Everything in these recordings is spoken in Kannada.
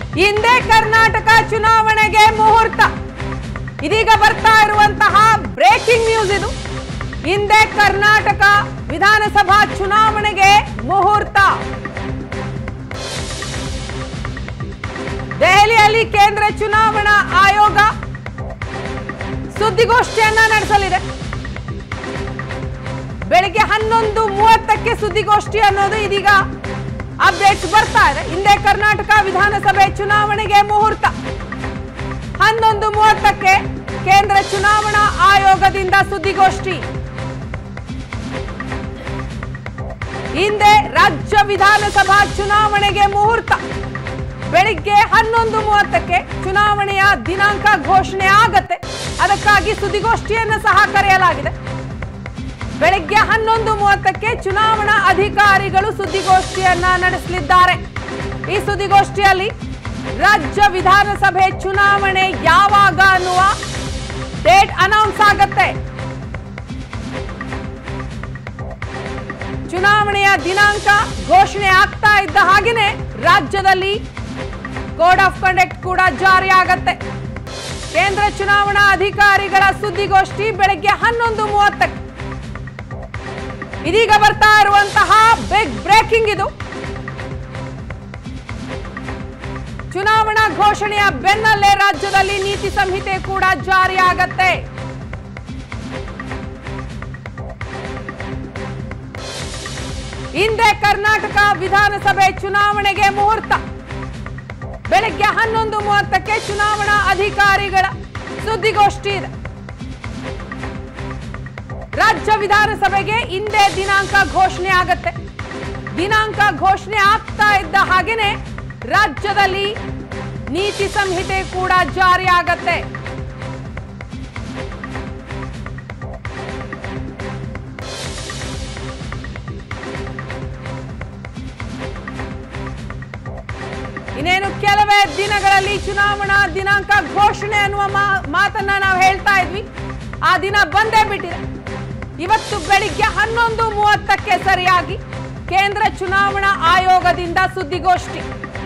ಹಿಂದೆ ಕರ್ನಾಟಕ ಚುನಾವಣೆಗೆ ಮುಹೂರ್ತ ಇದೀಗ ಬರ್ತಾ ಇರುವಂತಹ ಬ್ರೇಕಿಂಗ್ ನ್ಯೂಸ್ ಇದು ಹಿಂದೆ ಕರ್ನಾಟಕ ವಿಧಾನಸಭಾ ಚುನಾವಣೆಗೆ ಮುಹೂರ್ತ ದೆಹಲಿಯಲ್ಲಿ ಕೇಂದ್ರ ಚುನಾವಣಾ ಆಯೋಗ ಸುದ್ದಿಗೋಷ್ಠಿಯನ್ನ ನಡೆಸಲಿದೆ ಬೆಳಿಗ್ಗೆ ಹನ್ನೊಂದು ಮೂವತ್ತಕ್ಕೆ ಸುದ್ದಿಗೋಷ್ಠಿ ಅನ್ನೋದು ಇದೀಗ ಅಪ್ಡೇಟ್ಸ್ ಬರ್ತಾ ಇದೆ ಹಿಂದೆ ಕರ್ನಾಟಕ ವಿಧಾನಸಭೆ ಚುನಾವಣೆಗೆ ಮುಹೂರ್ತ ಹನ್ನೊಂದು ಮೂವತ್ತಕ್ಕೆ ಕೇಂದ್ರ ಚುನಾವಣಾ ಆಯೋಗದಿಂದ ಸುದ್ದಿಗೋಷ್ಠಿ ಹಿಂದೆ ರಾಜ್ಯ ವಿಧಾನಸಭಾ ಚುನಾವಣೆಗೆ ಮುಹೂರ್ತ ಬೆಳಿಗ್ಗೆ ಹನ್ನೊಂದು ಮೂವತ್ತಕ್ಕೆ ಚುನಾವಣೆಯ ದಿನಾಂಕ ಘೋಷಣೆ ಆಗತ್ತೆ ಅದಕ್ಕಾಗಿ ಸುದ್ದಿಗೋಷ್ಠಿಯನ್ನು ಸಹ ಕರೆಯಲಾಗಿದೆ ಬೆಳಗ್ಗೆ ಹನ್ನೊಂದು ಮೂವತ್ತಕ್ಕೆ ಚುನಾವಣಾ ಅಧಿಕಾರಿಗಳು ಸುದ್ದಿಗೋಷ್ಠಿಯನ್ನ ನಡೆಸಲಿದ್ದಾರೆ ಈ ಸುದ್ದಿಗೋಷ್ಠಿಯಲ್ಲಿ ರಾಜ್ಯ ವಿಧಾನಸಭೆ ಚುನಾವಣೆ ಯಾವಾಗ ಅನ್ನುವ ಡೇಟ್ ಅನೌನ್ಸ್ ಆಗತ್ತೆ ಚುನಾವಣೆಯ ದಿನಾಂಕ ಘೋಷಣೆ ಆಗ್ತಾ ಇದ್ದ ಹಾಗೇನೆ ರಾಜ್ಯದಲ್ಲಿ ಕೋಡ್ ಆಫ್ ಕಂಡಕ್ಟ್ ಕೂಡ ಜಾರಿ ಆಗತ್ತೆ ಕೇಂದ್ರ ಚುನಾವಣಾ ಅಧಿಕಾರಿಗಳ ಸುದ್ದಿಗೋಷ್ಠಿ ಬೆಳಗ್ಗೆ ಹನ್ನೊಂದು ಮೂವತ್ತಕ್ಕೆ ಇದೀಗ ಬರ್ತಾ ಇರುವಂತಹ ಬಿಗ್ ಬ್ರೇಕಿಂಗ್ ಇದು ಚುನಾವಣಾ ಘೋಷಣೆಯ ಬೆನ್ನಲ್ಲೇ ರಾಜ್ಯದಲ್ಲಿ ನೀತಿ ಸಂಹಿತೆ ಕೂಡ ಜಾರಿಯಾಗತ್ತೆ ಹಿಂದೆ ಕರ್ನಾಟಕ ವಿಧಾನಸಭೆ ಚುನಾವಣೆಗೆ ಮುಹೂರ್ತ ಬೆಳಗ್ಗೆ ಹನ್ನೊಂದು ಮೂವತ್ತಕ್ಕೆ ಚುನಾವಣಾ ಅಧಿಕಾರಿಗಳ ಸುದ್ದಿಗೋಷ್ಠಿ ಇದೆ ರಾಜ್ಯ ವಿಧಾನಸಭೆಗೆ ಹಿಂದೆ ದಿನಾಂಕ ಘೋಷಣೆ ಆಗತ್ತೆ ದಿನಾಂಕ ಘೋಷಣೆ ಆಗ್ತಾ ಇದ್ದ ಹಾಗೇನೆ ರಾಜ್ಯದಲ್ಲಿ ನೀತಿ ಸಂಹಿತೆ ಕೂಡ ಜಾರಿ ಆಗತ್ತೆ ಇನ್ನೇನು ಕೆಲವೇ ದಿನಗಳಲ್ಲಿ ಚುನಾವಣಾ ದಿನಾಂಕ ಘೋಷಣೆ ಅನ್ನುವ ಮಾ- ಮಾತನ್ನ ನಾವು ಹೇಳ್ತಾ ಇದ್ವಿ ಆ ದಿನ ಬಂದೇ ಬಿಟ್ಟಿದೆ ಇವತ್ತು ಬೆಳಿಗ್ಗೆ ಹನ್ನೊಂದು ಮೂವತ್ತಕ್ಕೆ ಸರಿಯಾಗಿ ಕೇಂದ್ರ ಚುನಾವಣಾ ಆಯೋಗದಿಂದ ಸುದ್ದಿಗೋಷ್ಠಿ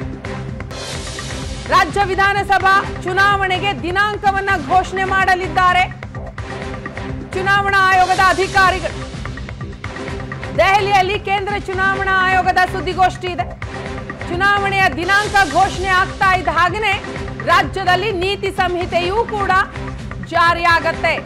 ರಾಜ್ಯ ವಿಧಾನಸಭಾ ಚುನಾವಣೆಗೆ ದಿನಾಂಕವನ್ನ ಘೋಷಣೆ ಮಾಡಲಿದ್ದಾರೆ ಚುನಾವಣಾ ಆಯೋಗದ ಅಧಿಕಾರಿಗಳು ದೆಹಲಿಯಲ್ಲಿ ಕೇಂದ್ರ ಚುನಾವಣಾ ಆಯೋಗದ ಸುದ್ದಿಗೋಷ್ಠಿ ಇದೆ ಚುನಾವಣೆಯ ದಿನಾಂಕ ಘೋಷಣೆ ಆಗ್ತಾ ಇದ್ದ ಹಾಗೆಯೇ ರಾಜ್ಯದಲ್ಲಿ ನೀತಿ ಸಂಹಿತೆಯೂ ಕೂಡ ಜಾರಿಯಾಗತ್ತೆ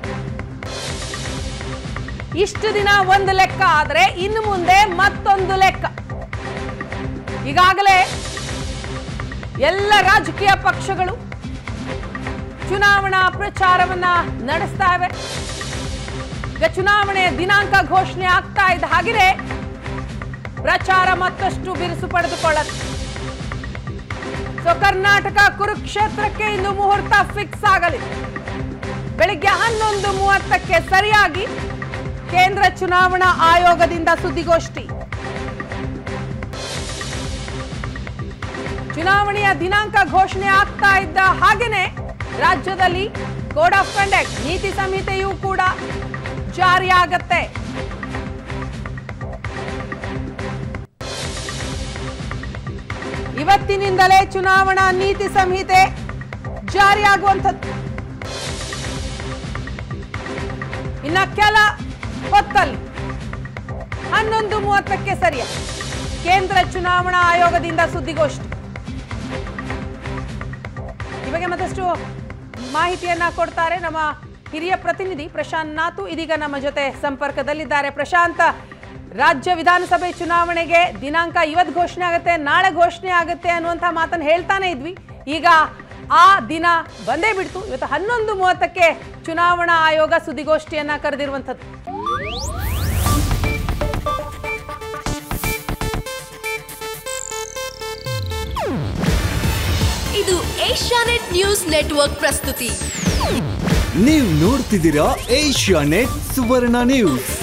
ಇಷ್ಟು ದಿನ ಒಂದು ಲೆಕ್ಕ ಆದರೆ ಇನ್ನು ಮುಂದೆ ಮತ್ತೊಂದು ಲೆಕ್ಕ ಈಗಾಗಲೇ ಎಲ್ಲ ರಾಜಕೀಯ ಪಕ್ಷಗಳು ಚುನಾವಣಾ ಪ್ರಚಾರವನ್ನ ನಡೆಸ್ತಾ ಇವೆ ಈಗ ಚುನಾವಣೆಯ ದಿನಾಂಕ ಘೋಷಣೆ ಆಗ್ತಾ ಇದ್ದ ಹಾಗೆಯೇ ಪ್ರಚಾರ ಮತ್ತಷ್ಟು ಬಿರುಸು ಪಡೆದುಕೊಳ್ಳುತ್ತೆ ಸೊ ಕರ್ನಾಟಕ ಕುರುಕ್ಷೇತ್ರಕ್ಕೆ ಇಂದು ಮುಹೂರ್ತ ಫಿಕ್ಸ್ ಆಗಲಿದೆ ಬೆಳಿಗ್ಗೆ ಹನ್ನೊಂದು ಮೂವತ್ತಕ್ಕೆ ಸರಿಯಾಗಿ ಕೇಂದ್ರ ಚುನಾವಣಾ ಆಯೋಗದಿಂದ ಸುದ್ದಿಗೋಷ್ಠಿ ಚುನಾವಣೆಯ ದಿನಾಂಕ ಘೋಷಣೆ ಆಗ್ತಾ ಇದ್ದ ಹಾಗೇನೆ ರಾಜ್ಯದಲ್ಲಿ ಕೋಡ್ ಆಫ್ ಕಂಡಕ್ಟ್ ನೀತಿ ಸಂಹಿತೆಯೂ ಕೂಡ ಜಾರಿಯಾಗತ್ತೆ ಇವತ್ತಿನಿಂದಲೇ ಚುನಾವಣಾ ನೀತಿ ಸಂಹಿತೆ ಜಾರಿಯಾಗುವಂಥದ್ದು ಇನ್ನ ಕೆಲ ಹೊತ್ತಲ್ಲಿ ಹನ್ನೊಂದು ಮೂವತ್ತಕ್ಕೆ ಸರಿಯ ಕೇಂದ್ರ ಚುನಾವಣಾ ಆಯೋಗದಿಂದ ಸುದ್ದಿಗೋಷ್ಠಿ ಈ ಬಗ್ಗೆ ಮತ್ತಷ್ಟು ಮಾಹಿತಿಯನ್ನ ಕೊಡ್ತಾರೆ ನಮ್ಮ ಹಿರಿಯ ಪ್ರತಿನಿಧಿ ಪ್ರಶಾಂತ್ ನಾತು ಇದೀಗ ನಮ್ಮ ಜೊತೆ ಸಂಪರ್ಕದಲ್ಲಿದ್ದಾರೆ ಪ್ರಶಾಂತ್ ರಾಜ್ಯ ವಿಧಾನಸಭೆ ಚುನಾವಣೆಗೆ ದಿನಾಂಕ ಇವತ್ತು ಘೋಷಣೆ ಆಗುತ್ತೆ ನಾಳೆ ಘೋಷಣೆ ಆಗುತ್ತೆ ಅನ್ನುವಂಥ ಮಾತನ್ನು ಹೇಳ್ತಾನೆ ಇದ್ವಿ ಈಗ ಆ ದಿನ ಬಂದೇ ಬಿಡ್ತು ಇವತ್ತು ಹನ್ನೊಂದು ಮೂವತ್ತಕ್ಕೆ ಚುನಾವಣಾ ಆಯೋಗ ಸುದ್ದಿಗೋಷ್ಠಿಯನ್ನ ಕರೆದಿರುವಂಥದ್ದು ಇದು ಏಷ್ಯಾನೆಟ್ ನ್ಯೂಸ್ ನೆಟ್ವರ್ಕ್ ಪ್ರಸ್ತುತಿ ನೀವು ನೋಡ್ತಿದ್ದೀರಾ ಏಷ್ಯಾ ನೆಟ್ ಸುವರ್ಣ ನ್ಯೂಸ್